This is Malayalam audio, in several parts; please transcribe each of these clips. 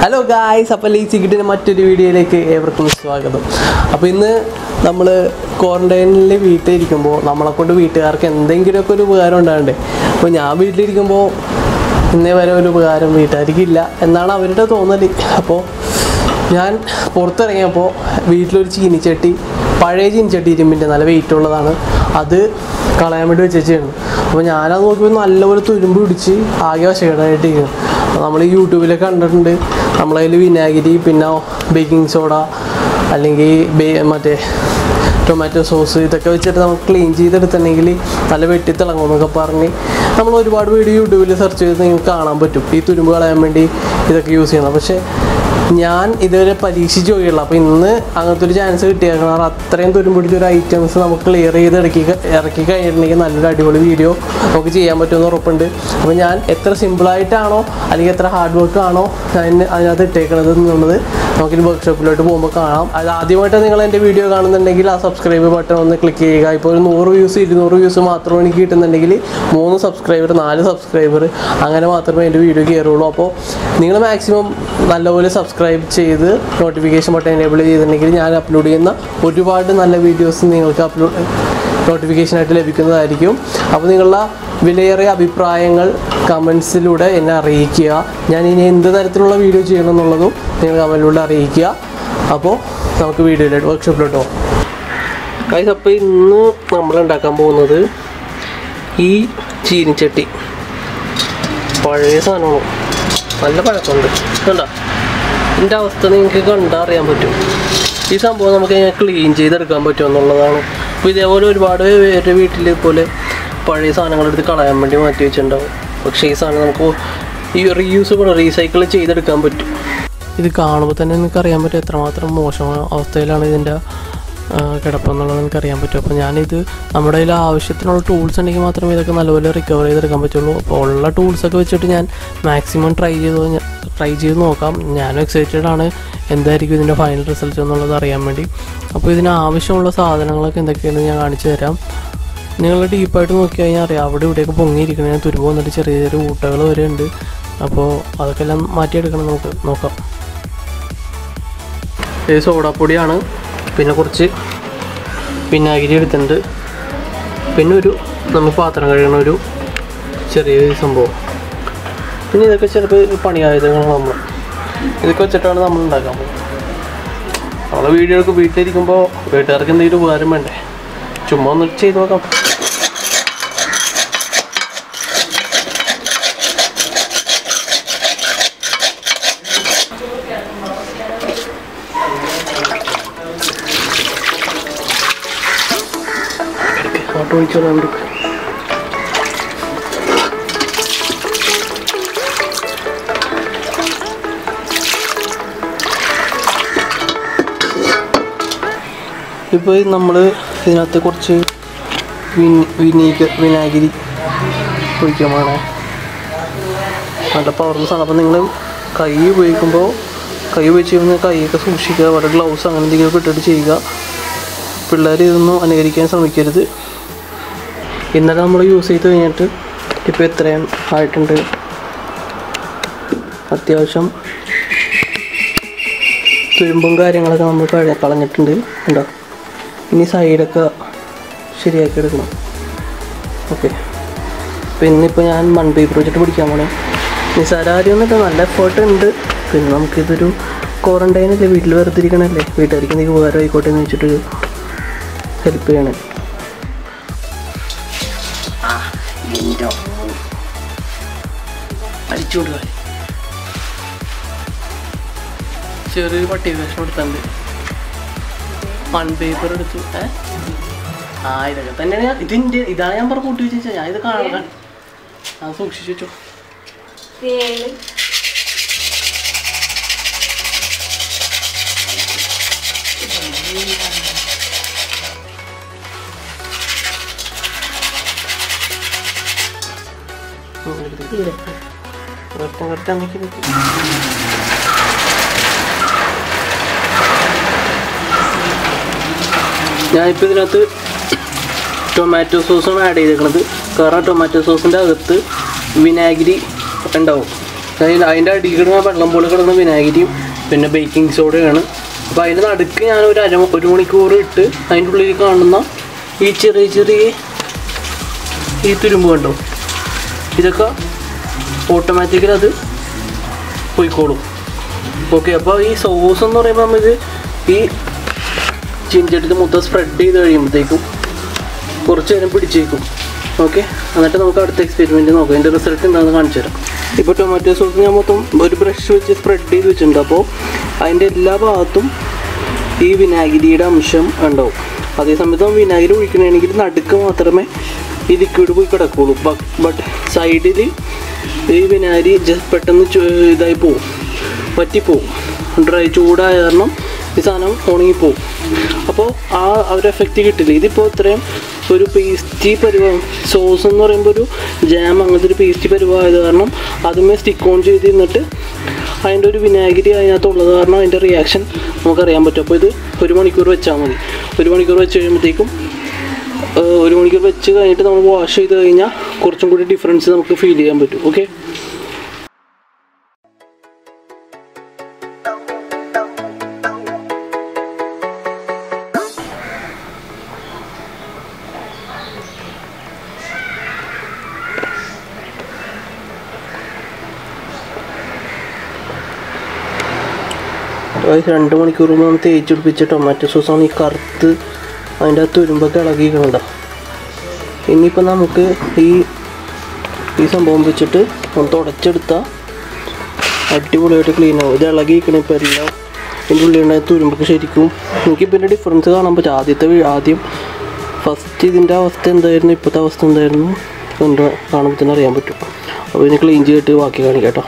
ഹലോ ഗായ്സ് അപ്പോൾ ഈ സിഗിറ്റിൻ്റെ മറ്റൊരു വീഡിയോയിലേക്ക് ഏവർക്കും സ്വാഗതം അപ്പോൾ ഇന്ന് നമ്മൾ ക്വാറന്റൈനിൽ വീട്ടിലിരിക്കുമ്പോൾ നമ്മളെ കൊണ്ട് വീട്ടുകാർക്ക് എന്തെങ്കിലുമൊക്കെ ഒരു ഉപകാരം ഉണ്ടാകണ്ടേ അപ്പോൾ ഞാൻ വീട്ടിലിരിക്കുമ്പോൾ ഇന്നേ വരെ ഒരു ഉപകാരം വീട്ടുകാർക്കില്ല എന്നാണ് അവരുടെ തോന്നൽ അപ്പോൾ ഞാൻ പുറത്തിറങ്ങിയപ്പോൾ വീട്ടിലൊരു ചീനിച്ചട്ടി പഴയ ചീനിച്ചട്ടി ഇരുമ്പിൻ്റെ നല്ല വെയിറ്റ് ഉള്ളതാണ് അത് കളയാൻ വേണ്ടി വെച്ചായിരുന്നു അപ്പോൾ ഞാനത് നോക്കിയപ്പോൾ നല്ലപോലെ തുരുമ്പ് പിടിച്ച് ആകെ വശകേടായിട്ടിരിക്കുന്നു അപ്പോൾ നമ്മൾ യൂട്യൂബിലൊക്കെ കണ്ടിട്ടുണ്ട് നമ്മളതിൽ വിനാഗിരി പിന്നെ ബേക്കിംഗ് സോഡ അല്ലെങ്കിൽ ബേ മറ്റേ ടൊമാറ്റോ സോസ് ഇതൊക്കെ വെച്ചിട്ട് നമുക്ക് ക്ലീൻ ചെയ്തെടുത്തിട്ടുണ്ടെങ്കിൽ നല്ല വെട്ടി തിളങ്ങും എന്നൊക്കെ പറഞ്ഞ് നമ്മൾ ഒരുപാട് വീഡിയോ യൂട്യൂബിൽ സെർച്ച് ചെയ്ത് നിങ്ങൾക്ക് കാണാൻ പറ്റും ഈ തുരുമ്പ് കളയാൻ വേണ്ടി ഇതൊക്കെ യൂസ് ചെയ്യണം പക്ഷേ ഞാൻ ഇതുവരെ പരീക്ഷിച്ച് നോക്കിയുള്ളൂ അപ്പോൾ ഇന്ന് അങ്ങനത്തെ ഒരു ചാൻസ് കിട്ടിയേക്കണം അത്രയും തുരുമ്പിടിച്ച ഒരു ഐറ്റംസ് നമുക്ക് ക്ലിയർ ചെയ്ത് ഇറക്കി ഇറക്കി കഴിഞ്ഞിട്ടുണ്ടെങ്കിൽ നല്ലൊരു അടിപൊളി വീഡിയോ നമുക്ക് ചെയ്യാൻ പറ്റുമെന്ന് ഉറപ്പുണ്ട് അപ്പോൾ ഞാൻ എത്ര സിമ്പിളായിട്ടാണോ അല്ലെങ്കിൽ എത്ര ഹാർഡ് വർക്ക് ആണോ ഞാൻ അതിനകത്ത് ഇട്ടേക്കണത് എന്നുള്ളത് നമുക്കിനി വർക്ക്ഷോപ്പിലോട്ട് പോകുമ്പോൾ കാണാം അത് ആദ്യമായിട്ട് നിങ്ങൾ എൻ്റെ വീഡിയോ കാണുന്നുണ്ടെങ്കിൽ ആ സബ്സ്ക്രൈബ് ബട്ടൺ ഒന്ന് ക്ലിക്ക് ചെയ്യുക ഇപ്പോൾ ഒരു നൂറ് വ്യൂസ് ഇരുന്നൂറ് വ്യൂസ് മാത്രം എനിക്ക് കിട്ടുന്നുണ്ടെങ്കിൽ മൂന്ന് സബ്സ്ക്രൈബർ നാല് സബ്സ്ക്രൈബർ അങ്ങനെ മാത്രമേ എൻ്റെ വീഡിയോ കയറുള്ളൂ അപ്പോൾ നിങ്ങൾ മാക്സിമം നല്ലപോലെ സബ്സ്ക്രൈബ് ചെയ്ത് നോട്ടിഫിക്കേഷൻ ബട്ടൺ എനേബിൾ ചെയ്തിട്ടുണ്ടെങ്കിൽ ഞാൻ അപ്ലോഡ് ചെയ്യുന്ന ഒരുപാട് നല്ല വീഡിയോസ് നിങ്ങൾക്ക് അപ്ലോഡ് നോട്ടിഫിക്കേഷനായിട്ട് ലഭിക്കുന്നതായിരിക്കും അപ്പോൾ നിങ്ങളുടെ വിലയേറിയ അഭിപ്രായങ്ങൾ കമൻസിലൂടെ എന്നെ അറിയിക്കുക ഞാൻ ഇനി എന്ത് തരത്തിലുള്ള വീഡിയോ ചെയ്യണം എന്നുള്ളതും നിങ്ങൾ കമൻറ്റിലൂടെ അറിയിക്കുക അപ്പോൾ നമുക്ക് വീഡിയോയിലോട്ട് വർക്ക്ഷോപ്പിലോട്ട് പോകാം ഗൈസ് അപ്പോൾ ഇന്ന് നമ്മൾ ഉണ്ടാക്കാൻ പോകുന്നത് ഈ ചീനിച്ചട്ടി പഴയ സാധനമാണ് നല്ല പഴക്കമുണ്ട് കണ്ട ഇതിൻ്റെ അവസ്ഥ നിങ്ങൾക്ക് കണ്ടാൽ അറിയാൻ പറ്റും ഈ സംഭവം നമുക്ക് ഇങ്ങനെ ക്ലീൻ ചെയ്തെടുക്കാൻ പറ്റും എന്നുള്ളതാണ് അപ്പോൾ ഇതേപോലെ ഒരുപാട് പേരുടെ വീട്ടിൽ ഇതുപോലെ പഴയ സാധനങ്ങൾ എടുത്ത് കളയാൻ വേണ്ടി മാറ്റി വെച്ചിട്ടുണ്ടാവും പക്ഷേ ഈ സാധനം നമുക്ക് ഈ റീയൂസബിൾ റീസൈക്കിൾ ചെയ്തെടുക്കാൻ പറ്റും ഇത് കാണുമ്പോൾ തന്നെ നിങ്ങൾക്ക് അറിയാൻ പറ്റും എത്രമാത്രം മോശമായ അവസ്ഥയിലാണ് ഇതിൻ്റെ ആ, കിടപ്പെന്നുള്ളത് നിങ്ങൾക്ക് അറിയാൻ പറ്റും അപ്പോൾ ഞാനിത് നമ്മുടെ കയ്യിൽ ആവശ്യത്തിനുള്ള ടൂൾസ് ഉണ്ടെങ്കിൽ മാത്രമേ ഇതൊക്കെ നല്ലപോലെ റിക്കവർ ചെയ്തെടുക്കാൻ പറ്റുള്ളൂ അപ്പോൾ ഉള്ള ടൂൾസൊക്കെ വെച്ചിട്ട് ഞാൻ മാക്സിമം ട്രൈ ചെയ്ത് ട്രൈ ചെയ്ത് നോക്കാം ഞാനും എക്സൈറ്റഡ് ആണ് എന്തായിരിക്കും ഇതിൻ്റെ ഫൈനൽ റിസൾട്ട് എന്നുള്ളത് അറിയാൻ വേണ്ടി അപ്പോൾ ഇതിന് ആവശ്യമുള്ള സാധനങ്ങളൊക്കെ എന്തൊക്കെയാണെന്ന് ഞാൻ കാണിച്ചു തരാം നിങ്ങൾ ഡീപ്പായിട്ട് നോക്കി കഴിഞ്ഞാൽ അറിയാം അവിടെ ഇവിടെയൊക്കെ പൊങ്ങിയിരിക്കണേ തുരുമ്പ് വന്നിട്ട് ചെറിയ ചെറിയ ഊട്ടകൾ വരെ ഉണ്ട് അപ്പോൾ അതൊക്കെ എല്ലാം മാറ്റിയെടുക്കണം നമുക്ക് നോക്കാം ഇത് സോഡാപ്പൊടിയാണ് പിന്നെ കുറച്ച് വിനാഗിരി എടുത്തിട്ടുണ്ട് പിന്നെ ഒരു നമ്മൾ പാത്രം കഴുകണ ഒരു ചെറിയ സംഭവം പിന്നെ ഇതൊക്കെ ചിലപ്പോൾ പണിയായുധങ്ങളാണ് നമ്മൾ ഇതൊക്കെ വെച്ചിട്ടാണ് നമ്മൾ ഉണ്ടാക്കാൻ പോകുന്നത് നമ്മളെ വീഡിയോക്ക് വീട്ടിലിരിക്കുമ്പോൾ വീട്ടുകാർക്ക് എന്തെങ്കിലും ഉപകാരം വേണ്ടേ ചുമ്മാ ഒന്ന് ചെയ്ത് നോക്കാം ഓട്ടോ വിളിച്ചോണ്ട് ഇപ്പോൾ നമ്മൾ ഇതിനകത്ത് കുറച്ച് വിനീഗ വിനാഗിരി ഒഴിക്കാൻ വേണേ നല്ല പവർന്ന സാധനം അപ്പോൾ നിങ്ങൾ കൈ ഉപയോഗിക്കുമ്പോൾ കൈ ഉപയോഗിച്ച് കഴിയുമ്പോൾ കൈയൊക്കെ സൂക്ഷിക്കുക അവിടെ ഗ്ലൗസ് അങ്ങനെ എന്തെങ്കിലുമൊക്കെ ഇട്ടിട്ട് ചെയ്യുക പിള്ളേർ ഇതൊന്നും അനുകരിക്കാൻ ശ്രമിക്കരുത് ഇന്നലെ നമ്മൾ യൂസ് ചെയ്ത് കഴിഞ്ഞിട്ട് ഇപ്പോൾ എത്രയും ആയിട്ടുണ്ട് അത്യാവശ്യം തുരുമ്പും കാര്യങ്ങളൊക്കെ നമ്മൾ കഴി കളഞ്ഞിട്ടുണ്ട് ഉണ്ടോ ഇനി സൈഡൊക്കെ ശരിയാക്കി എടുക്കണം ഓക്കെ അപ്പോൾ ഇന്നിപ്പോൾ ഞാൻ മൺ പേപ്പർ വെച്ചിട്ട് പിടിക്കാൻ പോണേ നിസ്സാരമൊന്നുമില്ല നല്ല എഫേർട്ട് ഉണ്ട് പിന്നെ നമുക്കിതൊരു ക്വാറന്റൈനല്ലേ വീട്ടിൽ വെറുതെ ഇരിക്കണല്ലേ വീട്ടുകാർക്ക് എന്തെങ്കിലും ഉപകാരം ആയിക്കോട്ടെ എന്ന് വെച്ചിട്ട് ഹെൽപ്പ് ചെയ്യണേ അടിച്ചുകൊണ്ട് കളി ചെറിയൊരു പട്ടി വേഷം എടുത്തുണ്ട് വൺ പേപ്പർ എടുത്തു ഏ ആ ഇതൊക്കെ തന്നെയാണ് ഞാൻ ഇതിൻ്റെ ഇതാണ് ഞാൻ പറഞ്ഞ കൂട്ടി വെച്ചാൽ ഞാൻ ഇത് കാണാൻ ഞാൻ സൂക്ഷിച്ചു വെച്ചോ ഏഴ് കറക്റ്റ് കറക്റ്റ് നിൽക്കി നിൽക്കി ഞാനിപ്പോൾ ഇതിനകത്ത് ടൊമാറ്റോ സോസാണ് ആഡ് ചെയ്തേക്കുന്നത് കാരണം ടൊമാറ്റോ സോസിൻ്റെ അകത്ത് വിനാഗിരി ഉണ്ടാവും അതിന് അതിൻ്റെ അടിയിൽ കിടന്ന വെള്ളം പോലെ കിടന്ന വിനാഗിരിയും പിന്നെ ബേക്കിംഗ് സോഡയാണ് അപ്പോൾ അതിൻ്റെ നടുക്ക് ഞാൻ ഒരു അര ഒരു മണിക്കൂർ ഇട്ട് അതിൻ്റെ ഉള്ളിൽ കാണുന്ന ഈ ചെറിയ ചെറിയ ഈ തുരുമ്പ് കണ്ടോ ഇതൊക്കെ ഓട്ടോമാറ്റിക്കലി അത് പോയിക്കോളും ഓക്കെ അപ്പോൾ ഈ സോസ് എന്ന് പറയുമ്പോൾ നമുക്ക് ഈ ചിഞ്ചട്ടിൽ മൊത്തം സ്പ്രെഡ് ചെയ്ത് കഴിയുമ്പോഴത്തേക്കും കുറച്ച് നേരം പിടിച്ചേക്കും ഓക്കെ എന്നിട്ട് നമുക്ക് അടുത്ത എക്സ്പെരിമെൻറ്റ് നോക്കാം അതിൻ്റെ റിസൾട്ട് എന്താണെന്ന് കാണിച്ചു തരാം ഇപ്പോൾ ടൊമാറ്റോ സോസ് ഞാൻ മൊത്തം ഒരു ബ്രഷ് വെച്ച് സ്പ്രെഡ് ചെയ്ത് വെച്ചിട്ടുണ്ട് അപ്പോൾ അതിൻ്റെ എല്ലാ ഭാഗത്തും ഈ വിനാഗിരിയുടെ അംശം ഉണ്ടാവും അതേസമയത്ത് നമ്മൾ വിനാഗിരി ഒഴിക്കണമെങ്കിൽ നടുക്ക് മാത്രമേ ഈ ലിക്വിഡ് പോയി കിടക്കുള്ളൂ ബട്ട് സൈഡിൽ ഈ വിനാഗിരി ജസ്റ്റ് പെട്ടെന്ന് ചു- ഇതായി പോവും പറ്റിപ്പോവും ഡ്രൈ ചൂടായ കാരണം ഈ സാധനം ഉണങ്ങിപ്പോവും അപ്പോൾ ആ ആ ഒരു എഫക്റ്റ് കിട്ടില്ല ഇതിപ്പോൾ ഇത്രയും ഒരു പേസ്റ്റി പരുവം സോസ് എന്ന് പറയുമ്പോൾ ഒരു ജാം അങ്ങനത്തെ ഒരു പേസ്റ്റി പരുവമായത് കാരണം അതുമേ സ്റ്റിക്ക് ഓൺ ചെയ്ത് നിന്നിട്ട് അതിൻ്റെ ഒരു വിനാഗിരി അതിനകത്തുള്ളത് കാരണം അതിൻ്റെ റിയാക്ഷൻ നമുക്കറിയാൻ പറ്റും അപ്പോൾ ഇത് ഒരു മണിക്കൂർ വെച്ചാൽ മതി ഒരു മണിക്കൂർ വെച്ച് കഴിയുമ്പോഴത്തേക്കും ഏഹ്, ഒരു മണിക്കൂർ വെച്ച് കഴിഞ്ഞിട്ട് നമ്മൾ വാഷ് ചെയ്ത് കഴിഞ്ഞാൽ കുറച്ചും കൂടി ഡിഫറൻസ് നമുക്ക് ഫീൽ ചെയ്യാൻ പറ്റും ഓക്കെ അതായത് രണ്ട് മണിക്കൂർ മുമ്പ് നമ്മൾ തേച്ച് പിടിപ്പിച്ച ടൊമാറ്റോ സോസാണ് ഈ കറുത്ത് അതിൻ്റെ ആ തുരുമ്പൊക്കെ ഇളകിക്കണുണ്ടോ ഇനിയിപ്പോൾ നമുക്ക് ഈ ഈ സംഭവം വെച്ചിട്ട് ഒന്ന് തുടച്ചെടുത്താൽ അടിപൊളിയായിട്ട് ക്ലീൻ ആവും ഇത് ഇളകിയിരിക്കണം ഇപ്പോൾ എല്ലാം ഇതിൻ്റെ ഉള്ളിലുണ്ടായ തുരുമ്പൊക്കെ ശരിക്കും എനിക്കിപ്പോൾ ഇതിൻ്റെ ഡിഫറൻസ് കാണാൻ പറ്റും ആദ്യത്തെ വീ- ആദ്യം ഫസ്റ്റ് ഇതിൻ്റെ അവസ്ഥ എന്തായിരുന്നു ഇപ്പോഴത്തെ അവസ്ഥ എന്തായിരുന്നു കണ്ട് കാണുമ്പോൾ തന്നെ അറിയാൻ പറ്റും അപ്പോൾ ഇതിന് ക്ലീൻ ചെയ്തിട്ട് ബാക്കി കാണിക്കാം കേട്ടോ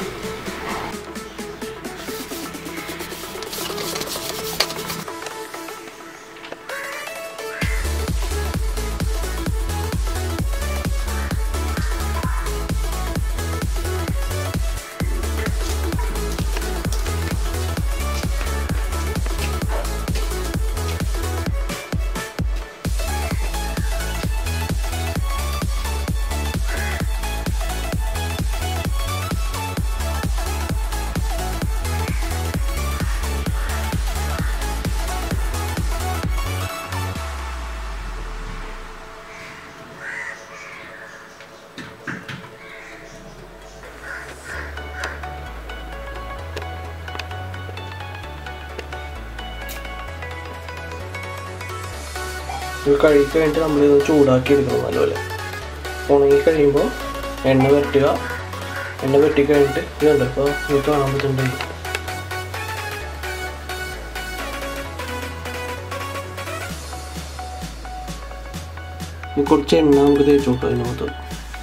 ഇത് കഴുകി കഴിഞ്ഞിട്ട് നമ്മളിത് ചൂടാക്കി എടുക്കണം നല്ലപോലെ ഉണങ്ങി കഴിയുമ്പോൾ എണ്ണ വെട്ടുക എണ്ണ വെട്ടി കഴിഞ്ഞിട്ട് ഇതുണ്ട് ഇപ്പോൾ നിങ്ങൾക്ക് കാണാൻ പറ്റുന്നുണ്ട് ഇനി കുറച്ച് എണ്ണ നമുക്ക് തേച്ച് കൊടുക്കാം അതിന് മൊത്തം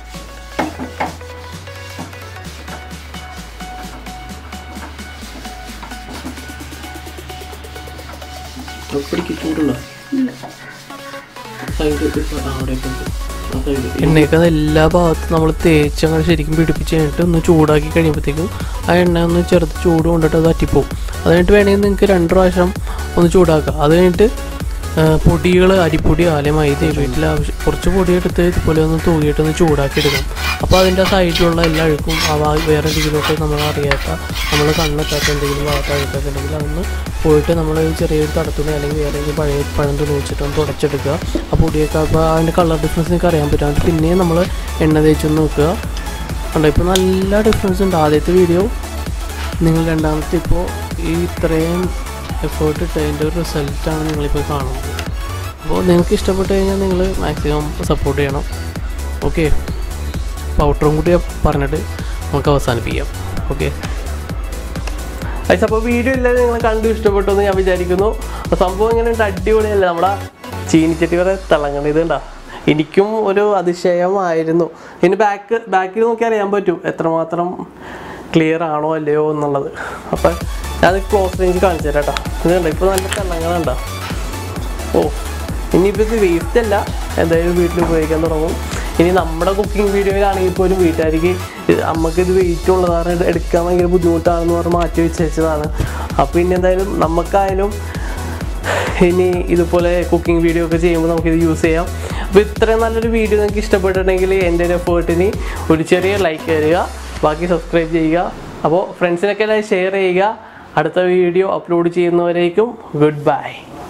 പിടിക്ക് ചൂടുണ്ടോ സൈഡ് അവിടെയൊക്കെ ആ സൈഡ് എണ്ണയൊക്കെ എല്ലാ ഭാഗത്തും നമ്മൾ തേച്ച് അങ്ങനെ ശരിക്കും പിടിപ്പിച്ച് കഴിഞ്ഞിട്ട് ഒന്ന് ചൂടാക്കി കഴിയുമ്പോഴത്തേക്കും ആ എണ്ണ ഒന്ന് ചെറുത് ചൂട് കൊണ്ടിട്ട് അത് അറ്റിപ്പോവും അത് കഴിഞ്ഞിട്ട് വേണമെങ്കിൽ നിങ്ങൾക്ക് രണ്ട് പ്രാവശ്യം ഒന്ന് ചൂടാക്കാം അത് കഴിഞ്ഞിട്ട് പൊടികൾ അരിപ്പൊടി ആലേ മൈദ വീട്ടിൽ ആവശ്യം കുറച്ച് പൊടി എടുത്ത് ഇതുപോലെ ഒന്ന് തൂകിയിട്ട് ഒന്ന് ചൂടാക്കി എടുക്കണം അപ്പോൾ അതിൻ്റെ സൈഡിലുള്ള എല്ലാ അഴുക്കും ആ ഭാ- വേറെ എന്തെങ്കിലുമൊക്കെ നമ്മൾ അറിയാത്ത നമ്മൾ കണ്ണെത്താത്ത എന്തെങ്കിലും ഭാഗത്ത് അഴുക്കൊക്കെ ഉണ്ടെങ്കിൽ അതൊന്ന് പോയിട്ട് നമ്മൾ ചെറിയൊരു തടത്തുണി അല്ലെങ്കിൽ വേറെ ഏതെങ്കിലും പഴയ പഴം തുണി വെച്ചിട്ട് ഒന്ന് തുടച്ചെടുക്കുക ആ പൊടിയൊക്കെ അപ്പോൾ അതിൻ്റെ കളർ ഡിഫറൻസ് നിങ്ങൾക്ക് അറിയാൻ പറ്റും അത് പിന്നെയും നമ്മൾ എണ്ണ തേച്ചൊന്ന് നോക്കുക കണ്ടോ ഇപ്പോൾ നല്ല ഡിഫറൻസ് ഉണ്ട് ആദ്യത്തെ വീഡിയോ നിങ്ങൾ രണ്ടാമത്തെ ഇപ്പോൾ ഈ ഇത്രയും എഫേർട്ട് ഇട്ടതിൻ്റെ ഒരു റിസൾട്ടാണ് നിങ്ങളിപ്പോൾ കാണുന്നത് അപ്പോൾ നിങ്ങൾക്ക് ഇഷ്ടപ്പെട്ട് കഴിഞ്ഞാൽ നിങ്ങൾ മാക്സിമം സപ്പോർട്ട് ചെയ്യണം ഓക്കെ പൗഡറും കൂടി പറഞ്ഞിട്ട് നമുക്ക് അവസാനിപ്പിക്കാം ഓക്കെ അയച്ച അപ്പോൾ വീഡിയോ ഇല്ലാതെ നിങ്ങൾ കണ്ടു ഇഷ്ടപ്പെട്ടു എന്ന് ഞാൻ വിചാരിക്കുന്നു അപ്പോൾ സംഭവം ഇങ്ങനെ ഉണ്ട് അടിപൊളിയല്ല നമ്മുടെ ചീനിച്ചട്ടി വരെ തിളങ്ങണ ഇതുണ്ടാ എനിക്കും ഒരു അതിശയമായിരുന്നു ഇനി ബാക്ക് ബാക്കിൽ നോക്കി അറിയാൻ പറ്റും എത്രമാത്രം ക്ലിയർ ആണോ അല്ലയോ എന്നുള്ളത് അപ്പം ഞാൻ ക്ലോസ് റേഞ്ച് കാണിച്ചു തരാം കേട്ടോ ഇത് കണ്ടോ ഇപ്പോൾ നല്ല തിളങ്ങണുണ്ടോ ഓ ഇനിയിപ്പോൾ ഇത് വേസ്റ്റ് അല്ല എന്തായാലും വീട്ടിൽ ഉപയോഗിക്കാൻ തുടങ്ങും ഇനി നമ്മുടെ കുക്കിംഗ് വീഡിയോയിലാണെങ്കിൽ പോലും വീട്ടുകാർക്ക് ഇത് അമ്മക്ക് ഇത് വെയിറ്റ് ഉള്ളതാണ് ഇത് എടുക്കാൻ ഭയങ്കര ബുദ്ധിമുട്ടാണെന്ന് പറഞ്ഞ് മാറ്റി വെച്ചതാണ് അപ്പോൾ ഇനി എന്തായാലും നമുക്കായാലും ഇനി ഇതുപോലെ കുക്കിംഗ് വീഡിയോ ഒക്കെ ചെയ്യുമ്പോൾ നമുക്കിത് യൂസ് ചെയ്യാം അപ്പോൾ ഇത്രയും നല്ലൊരു വീഡിയോ നിങ്ങൾക്ക് ഇഷ്ടപ്പെട്ടിട്ടുണ്ടെങ്കിൽ എൻ്റെ ഒരു എഫേർട്ടിന് ഒരു ചെറിയ ലൈക്ക് തരിക ബാക്കി സബ്സ്ക്രൈബ് ചെയ്യുക അപ്പോൾ ഫ്രണ്ട്സിനൊക്കെ എല്ലാം ഷെയർ ചെയ്യുക അടുത്ത വീഡിയോ അപ്ലോഡ് ചെയ്യുന്നവരേക്കും ഗുഡ് ബൈ